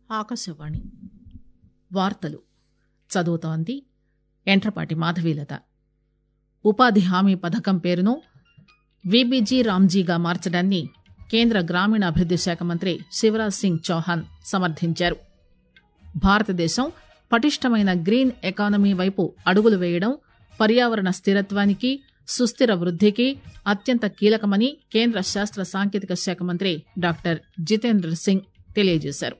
ఆకాశవాణి వార్తలు చదువుతోంది ఎంట్రపాటి మాధవీలత ఉపాధి హామీ పథకం పేరును విబిజీ రామ్జీగా మార్చడాన్ని కేంద్ర గ్రామీణాభివృద్ది శాఖ మంత్రి శివరాజ్ సింగ్ చౌహాన్ సమర్థించారు భారతదేశం పటిష్టమైన గ్రీన్ ఎకానమీ వైపు అడుగులు వేయడం పర్యావరణ స్థిరత్వానికి సుస్థిర వృద్దికి అత్యంత కీలకమని కేంద్ర శాస్త్ర సాంకేతిక శాఖ మంత్రి డాక్టర్ జితేంద్ర సింగ్ తెలియజేశారు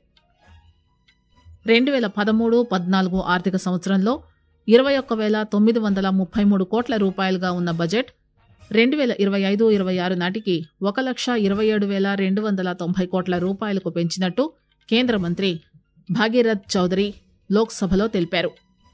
రెండు పేల పదమూడు పద్నాలుగు ఆర్థిక సంవత్సరంలో ఇరవై ఒక్క పేల తొమ్మిది వందల ముప్పై మూడు కోట్ల రూపాయలుగా ఉన్న బడ్జెట్ రెండు పేల ఇరవై ఐదు ఇరవై ఆరు నాటికి ఒక లక్ష ఇరవై ఏడు పేల రెండు వందల తొంభై కోట్ల రూపాయలకు పెంచినట్టు కేంద్ర మంత్రి భాగీరథ్ చౌదరి లోక్సభలో తెలిపారు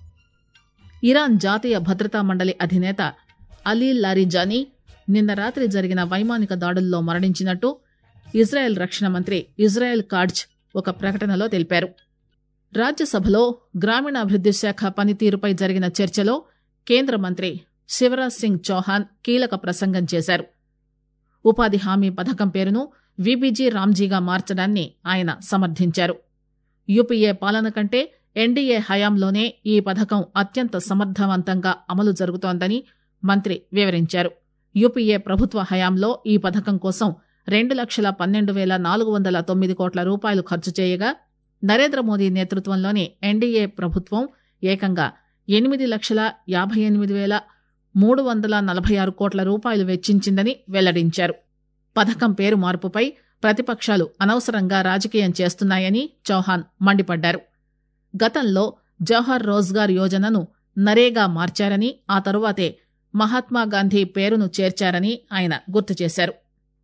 ఇరాన్ జాతీయ భద్రతా మండలి అధినేత అలీ లారిజానీ నిన్న రాత్రి జరిగిన వైమానిక దాడుల్లో మరణించినట్టు ఇజ్రాయెల్ రక్షణ మంత్రి ఇజ్రాయెల్ కాడ్జ్ ఒక ప్రకటనలో తెలిపారు రాజ్యసభలో గ్రామీణాభివృద్ది శాఖ పనితీరుపై జరిగిన చర్చలో కేంద్ర మంత్రి శివరాజ్ సింగ్ చౌహాన్ కీలక ప్రసంగం చేశారు ఉపాధి హామీ పథకం పేరును విబిజీ రామ్జీగా మార్చడాన్ని ఆయన సమర్థించారు యూపీఏ పాలన కంటే ఎన్డీఏ హయాంలోనే ఈ పథకం అత్యంత సమర్థవంతంగా అమలు జరుగుతోందని మంత్రి వివరించారు యూపీఏ ప్రభుత్వ హయాంలో ఈ పథకం కోసం రెండు లక్షల పన్నెండు వేల నాలుగు వందల తొమ్మిది కోట్ల రూపాయలు ఖర్చు చేయగా నరేంద్ర మోదీ నేతృత్వంలోని ఎన్డీఏ ప్రభుత్వం ఏకంగా ఎనిమిది లక్షల యాభై ఎనిమిది వేల మూడు వందల నలభై ఆరు కోట్ల రూపాయలు వెచ్చించిందని వెల్లడించారు పథకం పేరు మార్పుపై ప్రతిపక్షాలు అనవసరంగా రాజకీయం చేస్తున్నాయని చౌహాన్ మండిపడ్డారు గతంలో జవహర్ రోజ్గార్ యోజనను నరేగా మార్చారని ఆ తరువాతే మహాత్మాగాంధీ పేరును చేర్చారని ఆయన గుర్తు చేశారు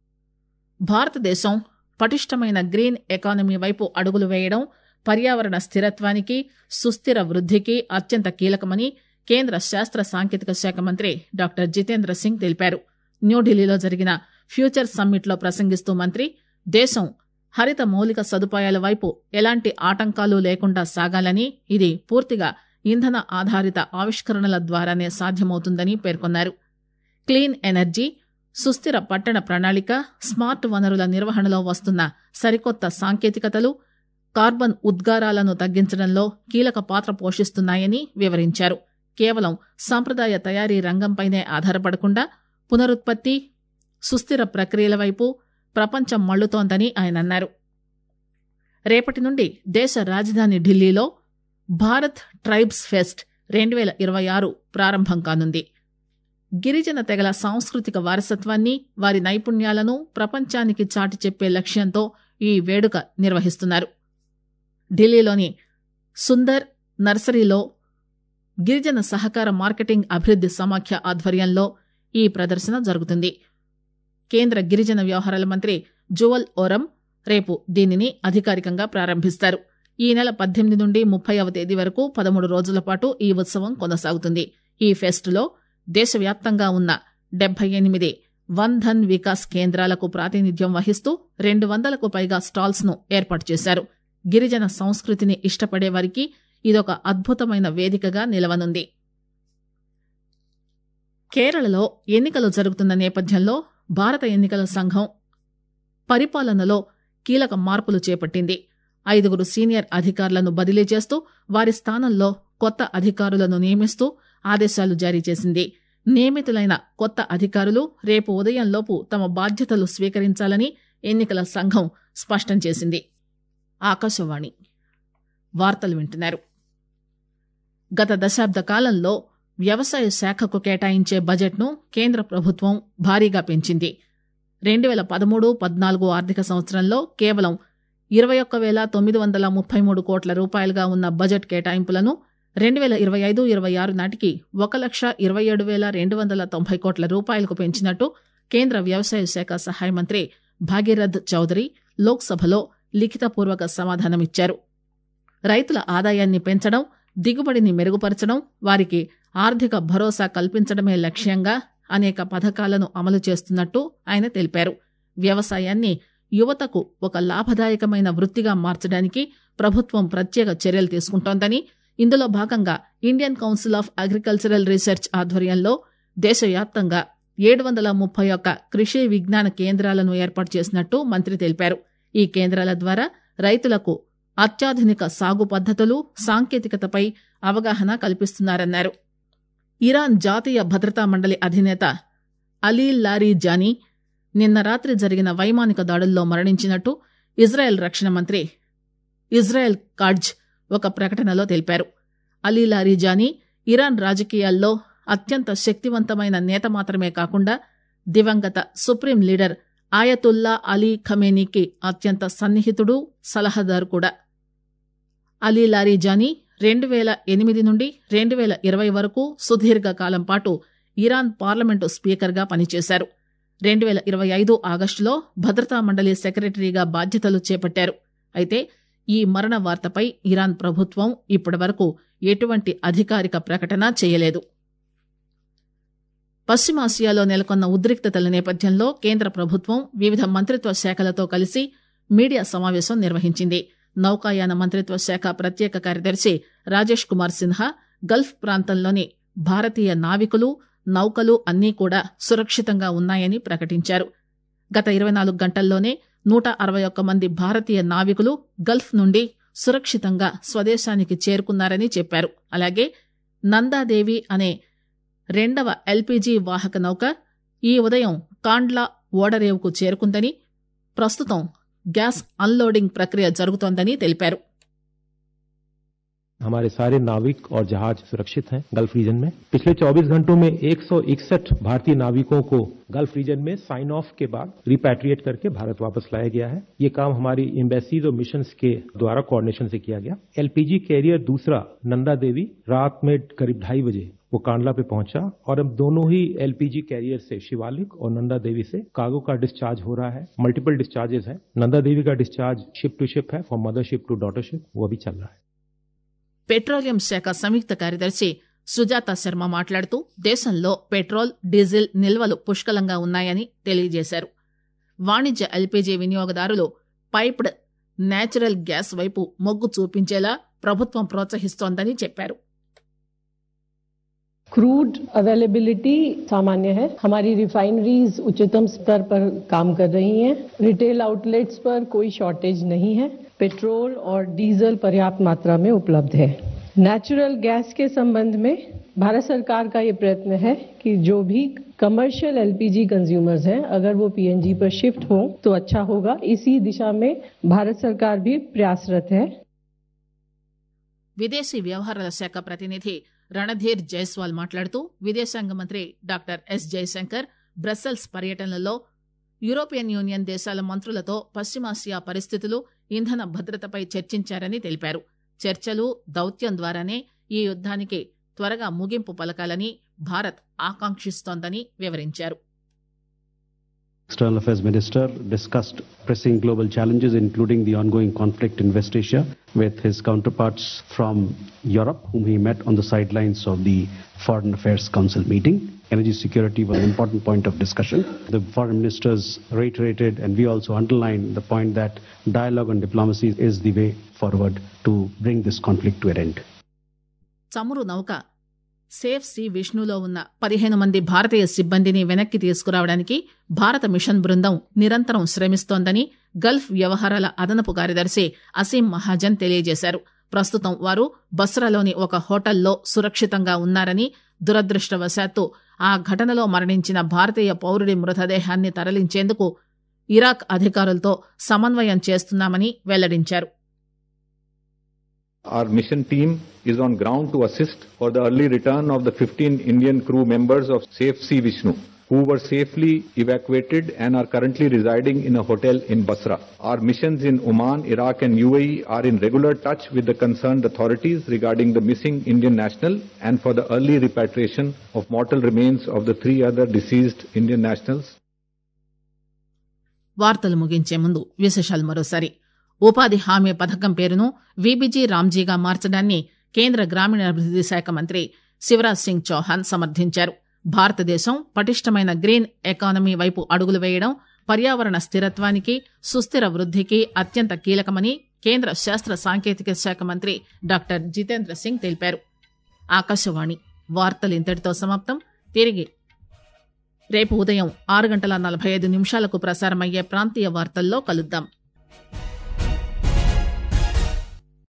భారతదేశం పటిష్టమైన గ్రీన్ ఎకానమీ వైపు అడుగులు వేయడం పర్యావరణ స్థిరత్వానికి సుస్థిర వృద్దికి అత్యంత కీలకమని కేంద్ర శాస్త్ర సాంకేతిక శాఖ మంత్రి డాక్టర్ జితేంద్ర సింగ్ తెలిపారు న్యూఢిల్లీలో జరిగిన ఫ్యూచర్ సమ్మిట్లో ప్రసంగిస్తూ మంత్రి దేశం హరిత మౌలిక సదుపాయాల వైపు ఎలాంటి ఆటంకాలు లేకుండా సాగాలని ఇది పూర్తిగా ఇంధన ఆధారిత ఆవిష్కరణల ద్వారానే సాధ్యమవుతుందని పేర్కొన్నారు క్లీన్ ఎనర్జీ సుస్థిర పట్టణ ప్రణాళిక స్మార్ట్ వనరుల నిర్వహణలో వస్తున్న సరికొత్త సాంకేతికతలు కార్బన్ ఉద్గారాలను తగ్గించడంలో కీలక పాత్ర పోషిస్తున్నాయని వివరించారు కేవలం సాంప్రదాయ తయారీ రంగంపైనే ఆధారపడకుండా పునరుత్పత్తి సుస్థిర ప్రక్రియల వైపు ప్రపంచం మళ్లుతోందని ఆయన అన్నారు రేపటి నుండి దేశ రాజధాని ఢిల్లీలో భారత్ ట్రైబ్స్ ఫెస్ట్ రెండు వేల ఇరవై ఆరు ప్రారంభం కానుంది గిరిజన తెగల సాంస్కృతిక వారసత్వాన్ని వారి నైపుణ్యాలను ప్రపంచానికి చాటి చెప్పే లక్ష్యంతో ఈ వేడుక నిర్వహిస్తున్నారు ఢిల్లీలోని సుందర్ నర్సరీలో గిరిజన సహకార మార్కెటింగ్ అభివృద్ది సమాఖ్య ఆధ్వర్యంలో ఈ ప్రదర్శన జరుగుతుంది కేంద్ర గిరిజన వ్యవహారాల మంత్రి జువల్ ఓరం రేపు దీనిని అధికారికంగా ప్రారంభిస్తారు ఈ నెల పద్దెనిమిది నుండి ముప్పైవ తేదీ వరకు పదమూడు రోజుల పాటు ఈ ఉత్సవం కొనసాగుతుంది ఈ ఫెస్టులో దేశవ్యాప్తంగా ఉన్న డెబ్బై ఎనిమిది వన్ ధన్ వికాస్ కేంద్రాలకు ప్రాతినిధ్యం వహిస్తూ రెండు వందలకు పైగా స్టాల్స్ ను ఏర్పాటు చేశారు గిరిజన సంస్కృతిని ఇష్టపడే వారికి ఇదొక అద్భుతమైన వేదికగా నిలవనుంది కేరళలో ఎన్నికలు జరుగుతున్న నేపథ్యంలో భారత ఎన్నికల సంఘం పరిపాలనలో కీలక మార్పులు చేపట్టింది ఐదుగురు సీనియర్ అధికారులను బదిలీ చేస్తూ వారి స్థానంలో కొత్త అధికారులను నియమిస్తూ ఆదేశాలు జారీ చేసింది నియమితులైన కొత్త అధికారులు రేపు ఉదయంలోపు తమ బాధ్యతలు స్వీకరించాలని ఎన్నికల సంఘం స్పష్టం చేసింది ఆకాశవాణి వార్తలు వింటున్నారు గత దశాబ్ద కాలంలో వ్యవసాయ శాఖకు కేటాయించే బడ్జెట్ను కేంద్ర ప్రభుత్వం భారీగా పెంచింది రెండు వేల పదమూడు పద్నాలుగు ఆర్థిక సంవత్సరంలో కేవలం ఇరవై ఒక్క వేల తొమ్మిది వందల ముప్పై మూడు కోట్ల రూపాయలుగా ఉన్న బడ్జెట్ కేటాయింపులను రెండు వేల ఇరవై ఐదు ఇరవై ఆరు నాటికి ఒక లక్ష ఇరవై ఏడు వేల రెండు వందల తొంభై కోట్ల రూపాయలకు పెంచినట్టు కేంద్ర వ్యవసాయ శాఖ సహాయ మంత్రి భాగీరథ్ చౌదరి లోక్సభలో లిఖితపూర్వక సమాధానమిచ్చారు రైతుల ఆదాయాన్ని పెంచడం దిగుబడిని మెరుగుపరచడం వారికి ఆర్థిక భరోసా కల్పించడమే లక్ష్యంగా అనేక పథకాలను అమలు చేస్తున్నట్టు ఆయన తెలిపారు వ్యవసాయాన్ని యువతకు ఒక లాభదాయకమైన వృత్తిగా మార్చడానికి ప్రభుత్వం ప్రత్యేక చర్యలు తీసుకుంటోందని ఇందులో భాగంగా Indian Council of Agricultural Research ఆధ్వర్యంలో దేశవ్యాప్తంగా ఏడు వందల ముప్పై ఒక్క కృషి విజ్ఞాన కేంద్రాలను ఏర్పాటు చేసినట్టు మంత్రి తెలిపారు ఈ కేంద్రాల ద్వారా రైతులకు అత్యాధునిక సాగు పద్దతులు సాంకేతికతపై అవగాహన కల్పిస్తున్నారన్నారు ఇరాన్ జాతీయ భద్రతా మండలి అధినేత అలీ లారీ జానీ నిన్న రాత్రి జరిగిన వైమానిక దాడుల్లో మరణించినట్టు ఇజ్రాయెల్ రక్షణ మంత్రి ఇజ్రాయెల్ కాడ్జ్ ఒక ప్రకటనలో తెలిపారు అలీ లారీ జానీ ఇరాన్ రాజకీయాల్లో అత్యంత శక్తివంతమైన నేత మాత్రమే కాకుండా దివంగత సుప్రీం లీడర్ ఆయతుల్లా అలీ ఖమేనీకి అత్యంత సన్నిహితుడు సలహాదారు కూడా అలీ లారీ జానీ రెండు వేల ఎనిమిది నుండి రెండు వేల ఇరవై వరకు సుదీర్ఘ కాలం పాటు ఇరాన్ పార్లమెంటు స్పీకర్గా పనిచేశారు రెండు వేల ఇరవై ఐదు ఆగస్టులో భద్రతా మండలి సెక్రటరీగా బాధ్యతలు చేపట్టారు అయితే ఈ మరణ వార్తపై ఇరాన్ ప్రభుత్వం ఇప్పటివరకు ఎటువంటి అధికారిక ప్రకటన చేయలేదు పశ్చిమాసియాలో నెలకొన్న ఉద్రిక్తతల నేపథ్యంలో కేంద్ర ప్రభుత్వం వివిధ మంత్రిత్వ శాఖలతో కలిసి మీడియా సమావేశం నిర్వహించింది నౌకాయాన మంత్రిత్వ శాఖ ప్రత్యేక కార్యదర్శి రాజేష్ కుమార్ సిన్హా గల్ఫ్ ప్రాంతంలోని భారతీయ నావికులు నౌకలు అన్నీ కూడా సురక్షితంగా ఉన్నాయని ప్రకటించారు గత ఇరవై నాలుగు గంటల్లోనే నూట అరవై ఒక్క మంది భారతీయ నావికులు గల్ఫ్ నుండి సురక్షితంగా స్వదేశానికి చేరుకున్నారని చెప్పారు అలాగే నందాదేవి అనే రెండవ ఎల్పీజీ వాహక నౌక ఈ ఉదయం కాండ్లా ఓడరేవుకు చేరుకుందని ప్రస్తుతం గ్యాస్ అన్లోడింగ్ ప్రక్రియ జరుగుతోందని తెలిపారు हमारे सारे नाविक और जहाज सुरक्षित हैं गल्फ रीजन में पिछले 24 घंटों में 161 भारतीय नाविकों को गल्फ रीजन में साइन ऑफ के बाद रिपैट्रिएट करके भारत वापस लाया गया है ये काम हमारी एम्बेसीज और मिशंस के द्वारा कोऑर्डिनेशन से किया गया एलपीजी कैरियर दूसरा नंदा देवी रात में करीब ढाई बजे वो कांडला पे पहुंचा और अब दोनों ही एलपीजी कैरियर से शिवालिक और नंदा देवी से कार्गो का डिस्चार्ज हो रहा है मल्टीपल डिस्चार्जेस है नंदा देवी का डिस्चार्ज शिप टू शिप है फ्रॉम मदरशिप टू डॉटरशिप वो अभी चल रहा है పెట్రోలియం శాఖ సంయుక్త కార్యదర్శి సుజాత శర్మ మాట్లాడుతూ దేశంలో పెట్రోల్ డీజిల్ నిల్వలు పుష్కలంగా ఉన్నాయని తెలియజేశారు వాణిజ్య ఎల్పీజీ వినియోగదారులు పైప్డ్ నేచురల్ గ్యాస్ వైపు మొగ్గు చూపించేలా ప్రభుత్వం ప్రోత్సహిస్తోందని చెప్పారు क्रूड अवेलेबिलिटी सामान्य है हमारी रिफाइनरीज उच्चतम स्तर पर काम कर रही हैं रिटेल आउटलेट्स पर कोई शॉर्टेज नहीं है पेट्रोल और डीजल पर्याप्त मात्रा में उपलब्ध है नेचुरल गैस के संबंध में भारत सरकार का ये प्रयत्न है कि जो भी कमर्शियल एलपीजी कंज्यूमर्स हैं अगर वो पीएनजी पर शिफ्ट हो तो अच्छा होगा इसी दिशा में भारत सरकार भी प्रयासरत है విదేశీ వ్యవహారాల శాఖ ప్రతినిధి రణధీర్ జైస్వాల్ మాట్లాడుతూ విదేశాంగ మంత్రి డాక్టర్ ఎస్ జయశంకర్ బ్రస్సెల్స్ పర్యటనలో యూరోపియన్ యూనియన్ దేశాల మంత్రులతో పశ్చిమాసియా పరిస్థితులు ఇంధన భద్రతపై చర్చించారని తెలిపారు చర్చలు దౌత్యం ద్వారానే ఈ యుద్ధానికి త్వరగా ముగింపు పలకాలని భారత్ ఆకాంక్షిస్తోందని వివరించారు External Affairs Minister discussed pressing global challenges, including the ongoing conflict in West Asia, with his counterparts from Europe, whom he met on the sidelines of the Foreign Affairs Council meeting. Energy security was an important point of discussion. The foreign ministers reiterated, and we also underlined the point that dialogue and diplomacy is the way forward to bring this conflict to an end. చమురు నౌక safe C విష్ణులో ఉన్న పదిహేను మంది భారతీయ సిబ్బందిని వెనక్కి తీసుకురావడానికి భారత machine బృందం నిరంతరం శ్రమిస్తోందని గల్ఫ్ వ్యవహారాల అదనపు కార్యదర్శి అసీం మహాజన్ తెలియజేశారు ప్రస్తుతం వారు బస్రాలోని ఒక హోటల్లో సురక్షితంగా ఉన్నారని దురదృష్టవశాత్తు ఆ ఘటనలో మరణించిన భారతీయ పౌరుడి మృతదేహాన్ని తరలించేందుకు ఇరాక్ అధికారులతో సమన్వయం చేస్తున్నామని వెల్లడించారు Our mission team is on ground to assist for the early return of the 15 Indian crew members of Safe Sea Vishnu, who were safely evacuated and are currently residing in a hotel in Basra. Our missions in Oman, Iraq and UAE are in regular touch with the concerned authorities regarding the missing Indian national and for the early repatriation of mortal remains of the three other deceased Indian nationals. వార్తలు ముగించే ముందు విశేషాలు మరోసారి ఉపాధి హామీ పథకం పేరును VBG రామ్జీగా మార్చడాన్ని కేంద్ర గ్రామీణాభివృద్ది శాఖ మంత్రి శివరాజ్ సింగ్ చౌహాన్ సమర్థించారు భారతదేశం పటిష్టమైన గ్రీన్ ఎకానమీ వైపు అడుగులు వేయడం పర్యావరణ స్థిరత్వానికి సుస్థిర వృద్ధికి అత్యంత కీలకమని కేంద్ర శాస్త్ర సాంకేతిక శాఖ మంత్రి డాక్టర్ జితేంద్ర సింగ్ తెలిపారు ఆకాశవాణి వార్తలు ఇంతటితో సమాప్తం తిరిగి రేపు ఉదయం ఆరు గంటల నలభై ఐదు నిమిషాలకు ప్రసారమయ్యే ప్రాంతీయ వార్తల్లో కలుద్దాం